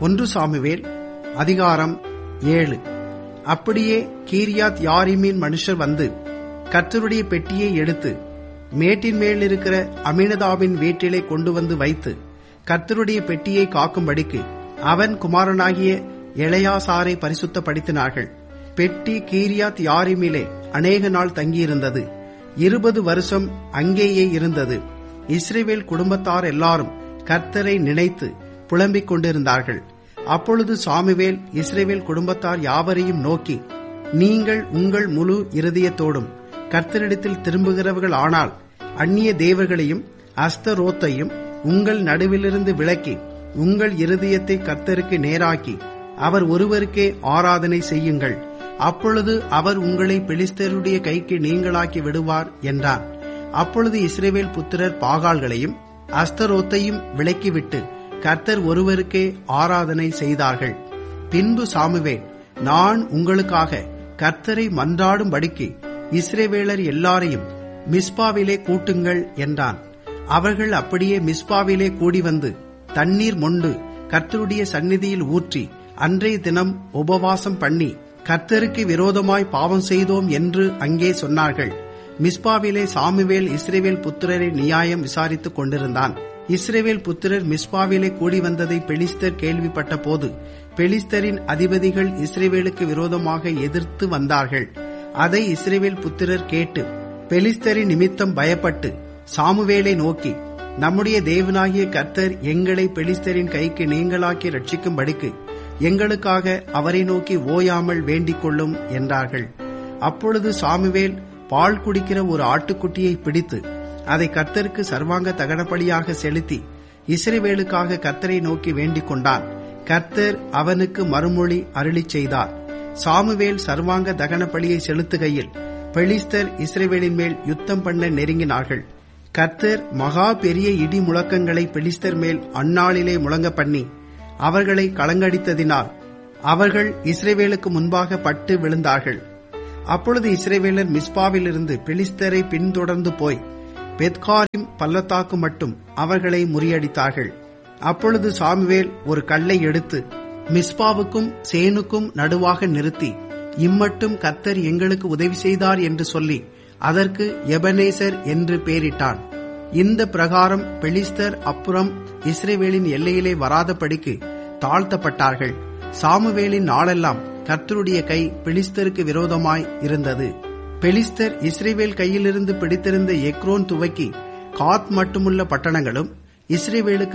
ஒன்று சாமுவேல் அதிகாரம் ஏழு அப்படியே கீரியாத் யாரிமின் மனுஷர் வந்து கர்த்தருடைய பெட்டியை எடுத்து மேட்டின் மேல் இருக்கிற அமினதாவின் வீட்டிலே கொண்டு வந்து வைத்து கர்த்தருடைய பெட்டியை காக்கும்படிக்கு அவன் குமாரனாகிய எளையாசாரை பரிசுத்தப்படுத்தினார்கள் பெட்டி கீரியாத் யாரிமிலே அநேக நாள் தங்கியிருந்தது இருபது வருஷம் அங்கேயே இருந்தது இஸ்ரேவேல் குடும்பத்தார் எல்லாரும் கர்த்தரை நினைத்து புலம்பிக் கொண்டிருந்தார்கள் அப்பொழுது சாமுவேல் இஸ்ரேவேல் குடும்பத்தார் யாவரையும் நோக்கி நீங்கள் உங்கள் முழு இருதயத்தோடும் கர்த்தரிடத்தில் திரும்புகிறவர்கள் ஆனால் அந்நிய தேவர்களையும் அஸ்தரோத்தையும் உங்கள் நடுவிலிருந்து விலக்கி உங்கள் இருதயத்தை கர்த்தருக்கு நேராக்கி அவர் ஒருவருக்கே ஆராதனை செய்யுங்கள் அப்பொழுது அவர் உங்களை பெலிஸ்தருடைய கைக்கு நீங்களாக்கி விடுவார் என்றார் அப்பொழுது இஸ்ரேவேல் புத்திரர் பாகால்களையும் அஸ்தரோத்தையும் விலக்கிவிட்டு கர்த்தர் ஒருவருக்கே ஆராதனை செய்தார்கள் பின்பு சாமுவேல் நான் உங்களுக்காக கர்த்தரை மன்றாடும்படிக்கு இஸ்ரேவேலர் எல்லாரையும் மிஸ்பாவிலே கூட்டுங்கள் என்றான் அவர்கள் அப்படியே மிஸ்பாவிலே கூடி வந்து தண்ணீர் மொண்டு கர்த்தருடைய சந்நிதியில் ஊற்றி அன்றைய தினம் உபவாசம் பண்ணி கர்த்தருக்கு விரோதமாய் பாவம் செய்தோம் என்று அங்கே சொன்னார்கள் மிஸ்பாவிலே சாமுவேல் இஸ்ரேவேல் புத்திரரை நியாயம் விசாரித்துக் கொண்டிருந்தான் இஸ்ரேவேல் புத்திரர் மிஸ்பாவிலே கூடி வந்ததை பெலிஸ்தர் கேள்விப்பட்ட போது பெலிஸ்தரின் அதிபதிகள் இஸ்ரேவேலுக்கு விரோதமாக எதிர்த்து வந்தார்கள் அதை இஸ்ரேவேல் புத்திரர் கேட்டு பெலிஸ்தரின் நிமித்தம் பயப்பட்டு சாமுவேலை நோக்கி நம்முடைய தேவனாகிய கர்த்தர் எங்களை பெலிஸ்தரின் கைக்கு நீங்களாக்கி ரட்சிக்கும்படிக்கு எங்களுக்காக அவரை நோக்கி ஓயாமல் வேண்டிக் கொள்ளும் என்றார்கள் அப்பொழுது சாமுவேல் பால் குடிக்கிற ஒரு ஆட்டுக்குட்டியை பிடித்து அதை கர்த்தருக்கு சர்வாங்க தகனப்படியாக செலுத்தி இஸ்ரேவேலுக்காக கர்த்தரை நோக்கி வேண்டிக் கொண்டான் கர்த்தர் அவனுக்கு மறுமொழி அருளி செய்தார் சாமுவேல் சர்வாங்க தகன பலியை செலுத்துகையில் பெலிஸ்தர் இஸ்ரேவேலின் மேல் யுத்தம் பண்ண நெருங்கினார்கள் கர்த்தர் மகா பெரிய இடி முழக்கங்களை பெலிஸ்தர் மேல் அந்நாளிலே முழங்க பண்ணி அவர்களை களங்கடித்ததினால் அவர்கள் இஸ்ரேவேலுக்கு முன்பாக பட்டு விழுந்தார்கள் அப்பொழுது இஸ்ரேவேலர் மிஸ்பாவிலிருந்து பெலிஸ்தரை பின்தொடர்ந்து போய் பெத்காரிம் பள்ளத்தாக்கு மட்டும் அவர்களை முறியடித்தார்கள் அப்பொழுது சாமுவேல் ஒரு கல்லை எடுத்து மிஸ்பாவுக்கும் சேனுக்கும் நடுவாக நிறுத்தி இம்மட்டும் கத்தர் எங்களுக்கு உதவி செய்தார் என்று சொல்லி அதற்கு எபனேசர் என்று பெயரிட்டான் இந்த பிரகாரம் பெலிஸ்தர் அப்புறம் இஸ்ரேவேலின் எல்லையிலே வராதபடிக்கு தாழ்த்தப்பட்டார்கள் சாமுவேலின் நாளெல்லாம் கர்த்தருடைய கை பெலிஸ்தருக்கு விரோதமாய் இருந்தது பெலிஸ்தர் இஸ்ரேவேல் கையிலிருந்து பிடித்திருந்த எக்ரோன் துவக்கி காத் மட்டுமுள்ள பட்டணங்களும் இஸ்ரேவேலுக்கு